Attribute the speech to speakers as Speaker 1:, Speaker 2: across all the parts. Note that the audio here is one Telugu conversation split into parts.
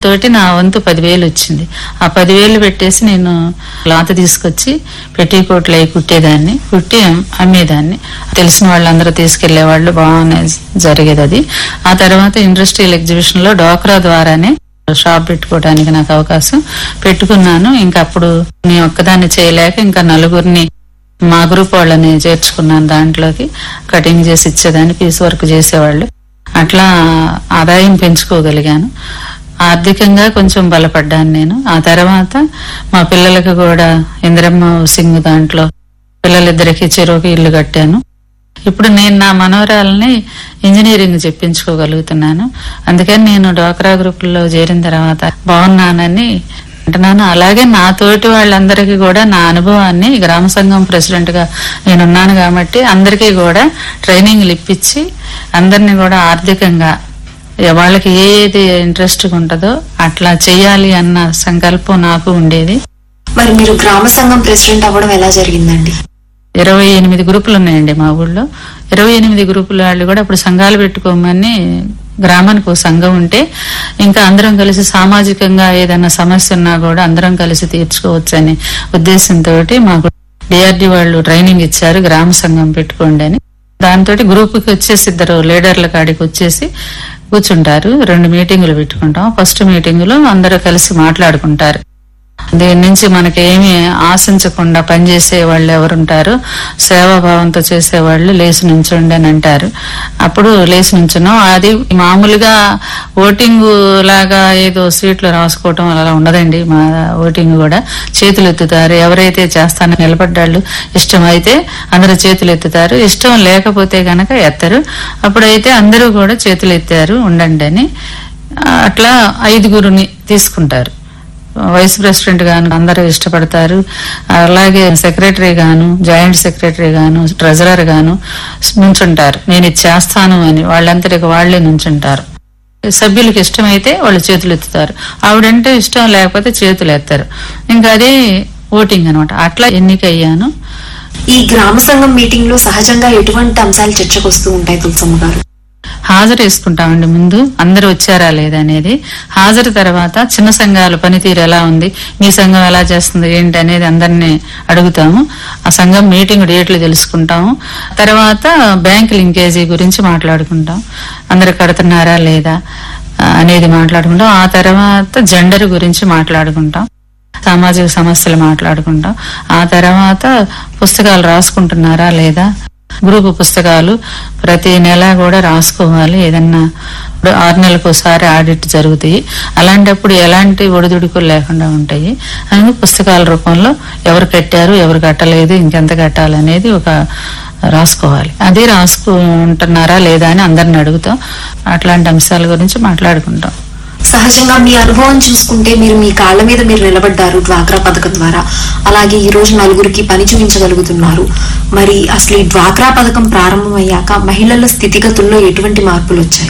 Speaker 1: తోటి నా వంతు పదివేలు వచ్చింది ఆ పదివేలు పెట్టేసి నేను లాత తీసుకొచ్చి పెట్టికోట్లు అయి కుట్టేదాన్ని కుట్టి అమ్- అమ్మేదాన్ని తెలిసిన వాళ్ళందరూ తీసుకెళ్లే వాళ్ళు బాగానే జరిగేది అది ఆ తర్వాత ఇండస్ట్రియల్ ఎగ్జిబిషన్ లో డోక్రా ద్వారానే షాప్ పెట్టుకోవడానికి నాకు అవకాశం పెట్టుకున్నాను ఇంకా అప్పుడు నేను ఒక్కదాన్ని చేయలేక ఇంకా నలుగురిని మా గ్రూప్ వాళ్ళని చేర్చుకున్నాను దాంట్లోకి కటింగ్ చేసి ఇచ్చేదాన్ని పీస్ వర్క్ చేసేవాళ్ళు అట్లా ఆదాయం పెంచుకోగలిగాను ఆర్థికంగా కొంచెం బలపడ్డాను నేను ఆ తర్వాత మా పిల్లలకు కూడా ఇంద్రమ్మ సింగ్ దాంట్లో పిల్లలిద్దరికి చెరువుకి ఇల్లు కట్టాను ఇప్పుడు నేను నా మనవరాలని ఇంజనీరింగ్ చెప్పించుకోగలుగుతున్నాను అందుకని నేను డ్వాక్రా గ్రూపుల్లో చేరిన తర్వాత బాగున్నానని అంటున్నాను అలాగే నా తోటి వాళ్ళందరికీ కూడా నా అనుభవాన్ని గ్రామ సంఘం ప్రెసిడెంట్ గా నేనున్నాను కాబట్టి అందరికీ కూడా ట్రైనింగ్లు ఇప్పించి అందరినీ కూడా ఆర్థికంగా వాళ్ళకి ఏది ఇంట్రెస్ట్ ఉంటుందో అట్లా చేయాలి అన్న సంకల్పం నాకు ఉండేది
Speaker 2: మరి మీరు గ్రామ సంఘం ప్రెసిడెంట్ అవ్వడం ఎలా జరిగిందండి
Speaker 1: ఇరవై ఎనిమిది గ్రూపులు ఉన్నాయండి మా ఊళ్ళో ఇరవై ఎనిమిది గ్రూపుల వాళ్ళు కూడా ఇప్పుడు సంఘాలు పెట్టుకోమని గ్రామానికి ఒక సంఘం ఉంటే ఇంకా అందరం కలిసి సామాజికంగా ఏదైనా సమస్య ఉన్నా కూడా అందరం కలిసి తీర్చుకోవచ్చనే ఉద్దేశంతో మాకు డిఆర్డి వాళ్ళు ట్రైనింగ్ ఇచ్చారు గ్రామ సంఘం పెట్టుకోండి అని దాంతో గ్రూప్కి వచ్చేసి ఇద్దరు లీడర్ల కాడికి వచ్చేసి కూర్చుంటారు రెండు మీటింగులు పెట్టుకుంటాం ఫస్ట్ మీటింగులో అందరూ కలిసి మాట్లాడుకుంటారు దీని నుంచి మనకి ఏమి ఆశించకుండా పనిచేసే వాళ్ళు ఎవరుంటారు సేవాభావంతో చేసేవాళ్ళు లేచి నుంచండి అని అంటారు అప్పుడు లేచి నుంచున్నాం అది మామూలుగా ఓటింగ్ లాగా ఏదో సీట్లు రాసుకోవటం అలా ఉండదండి మా ఓటింగ్ కూడా చేతులు ఎత్తుతారు ఎవరైతే చేస్తానని నిలబడ్డాళ్ళు ఇష్టమైతే అందరూ చేతులు ఎత్తుతారు ఇష్టం లేకపోతే గనక ఎత్తరు అప్పుడైతే అందరూ కూడా చేతులు ఎత్తారు ఉండండి అని ఆ, అట్లా ఐదుగురుని తీసుకుంటారు వైస్ ప్రెసిడెంట్ గాను అందరూ ఇష్టపడతారు అలాగే సెక్రటరీ గాను జాయింట్ సెక్రటరీ గాను ట్రెజరర్ గాను నుంచుంటారు నేను ఇది చేస్తాను అని వాళ్ళంతటికి వాళ్లే నుంచుంటారు సభ్యులకు ఇష్టమైతే వాళ్ళు చేతులు ఎత్తుతారు ఆవిడంటే ఇష్టం లేకపోతే చేతులు ఎత్తారు ఇంకా అదే ఓటింగ్ అనమాట అట్లా ఎన్నికయ్యాను
Speaker 2: ఈ గ్రామ సంఘం మీటింగ్ లో సహజంగా ఎటువంటి అంశాలు చర్చకు వస్తూ ఉంటాయి తులసమ్మ గారు
Speaker 1: హాజరు వేసుకుంటామండి ముందు అందరూ వచ్చారా లేదా అనేది హాజరు తర్వాత చిన్న సంఘాల పనితీరు ఎలా ఉంది మీ సంఘం ఎలా చేస్తుంది ఏంటి అనేది అందరినీ అడుగుతాము ఆ సంఘం మీటింగ్ డేట్లు తెలుసుకుంటాము తర్వాత బ్యాంక్ లింకేజీ గురించి మాట్లాడుకుంటాం అందరు కడుతున్నారా లేదా ఆ, అనేది మాట్లాడుకుంటాం ఆ తర్వాత జెండర్ గురించి మాట్లాడుకుంటాం సామాజిక సమస్యలు మాట్లాడుకుంటాం ఆ తర్వాత పుస్తకాలు రాసుకుంటున్నారా లేదా గ్రూపు పుస్తకాలు ప్రతి నెల కూడా రాసుకోవాలి ఏదన్నా ఇప్పుడు ఆరు నెలలకు ఒకసారి ఆడిట్ జరుగుతాయి అలాంటప్పుడు ఎలాంటి ఒడిదుడుకులు లేకుండా ఉంటాయి అని పుస్తకాల రూపంలో ఎవరు కట్టారు ఎవరు కట్టలేదు ఇంకెంత కట్టాలి అనేది ఒక రాసుకోవాలి అది రాసుకుంటున్నారా లేదా అని అందరిని అడుగుతాం అట్లాంటి అంశాల గురించి మాట్లాడుకుంటాం
Speaker 2: సహజంగా మీ అనుభవం చూసుకుంటే మీరు మీ కాళ్ళ మీద మీరు నిలబడ్డారు డ్వాక్రా పథకం ద్వారా అలాగే ఈ రోజు నలుగురికి పని చూపించగలుగుతున్నారు మరి అసలు ఈ డ్వాక్రా పథకం ప్రారంభమయ్యాక మహిళల స్థితిగతుల్లో ఎటువంటి మార్పులు వచ్చాయి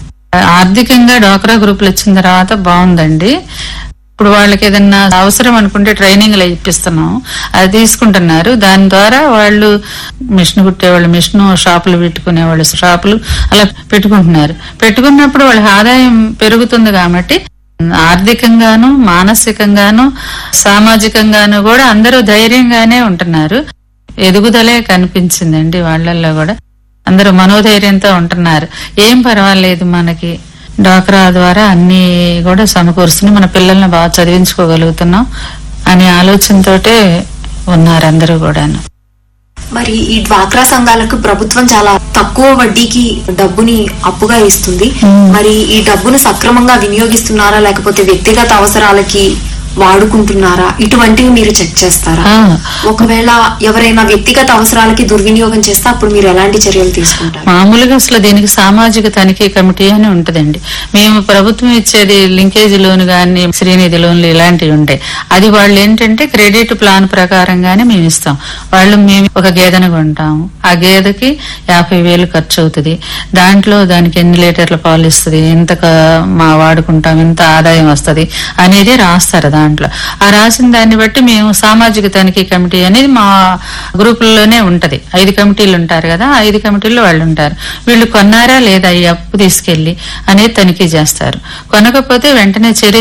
Speaker 1: ఆర్థికంగా డోక్రా గ్రూపులు వచ్చిన తర్వాత బాగుందండి ఇప్పుడు వాళ్ళకి ఏదన్నా అవసరం అనుకుంటే ట్రైనింగ్లు ఇప్పిస్తున్నాం అది తీసుకుంటున్నారు దాని ద్వారా వాళ్ళు మిషన్ కుట్టేవాళ్ళు మిషన్ షాపులు పెట్టుకునే వాళ్ళు షాపులు అలా పెట్టుకుంటున్నారు పెట్టుకున్నప్పుడు వాళ్ళ ఆదాయం పెరుగుతుంది కాబట్టి ఆర్థికంగాను మానసికంగాను సామాజికంగాను కూడా అందరూ ధైర్యంగానే ఉంటున్నారు ఎదుగుదలే కనిపించిందండి వాళ్ళల్లో కూడా అందరూ మనోధైర్యంతో ఉంటున్నారు ఏం పర్వాలేదు మనకి డాక్రా ద్వారా అన్ని కూడా సమకూరుస్తుంది మన పిల్లల్ని బాగా చదివించుకోగలుగుతున్నాం అనే ఆలోచనతోటే ఉన్నారు అందరూ కూడాను
Speaker 2: మరి ఈ డ్వాక్రా సంఘాలకు ప్రభుత్వం చాలా తక్కువ వడ్డీకి డబ్బుని అప్పుగా ఇస్తుంది మరి ఈ డబ్బును సక్రమంగా వినియోగిస్తున్నారా లేకపోతే వ్యక్తిగత అవసరాలకి వాడుకుంటున్నారా ఇటువంటివి మీరు చెక్ చేస్తారా
Speaker 1: ఆ,
Speaker 2: ఒకవేళ ఎవరైనా వ్యక్తిగత అవసరాలకి దుర్వినియోగం చేస్తే అప్పుడు మీరు ఎలాంటి చర్యలు తీసుకుంటారు
Speaker 1: మామూలుగా అసలు దీనికి సామాజిక తనిఖీ కమిటీ అని ఉంటదండి మేము ప్రభుత్వం ఇచ్చేది లింకేజ్ లోన్ గాని శ్రీనిధి లోన్లు ఇలాంటివి ఉంటాయి అది వాళ్ళు ఏంటంటే క్రెడిట్ ప్లాన్ ప్రకారంగానే మేము ఇస్తాం వాళ్ళు మేము ఒక గేదెను కొంటాము ఆ గేదెకి యాభై వేలు ఖర్చు అవుతుంది దాంట్లో దానికి ఎన్ని లీటర్ల పాలు ఇస్తుంది ఎంత క- మా వాడుకుంటాం ఎంత ఆదాయం వస్తది అనేది రాస్తారు దాంట్లో ఆ రాసిన దాన్ని బట్టి మేము సామాజిక తనిఖీ కమిటీ అనేది మా గ్రూపుల్లోనే ఉంటది ఐదు కమిటీలు ఉంటారు కదా ఆ ఐదు కమిటీల్లో వాళ్ళు ఉంటారు వీళ్ళు కొన్నారా లేదా ఈ అప్పు తీసుకెళ్లి అనేది తనిఖీ చేస్తారు కొనకపోతే వెంటనే చర్య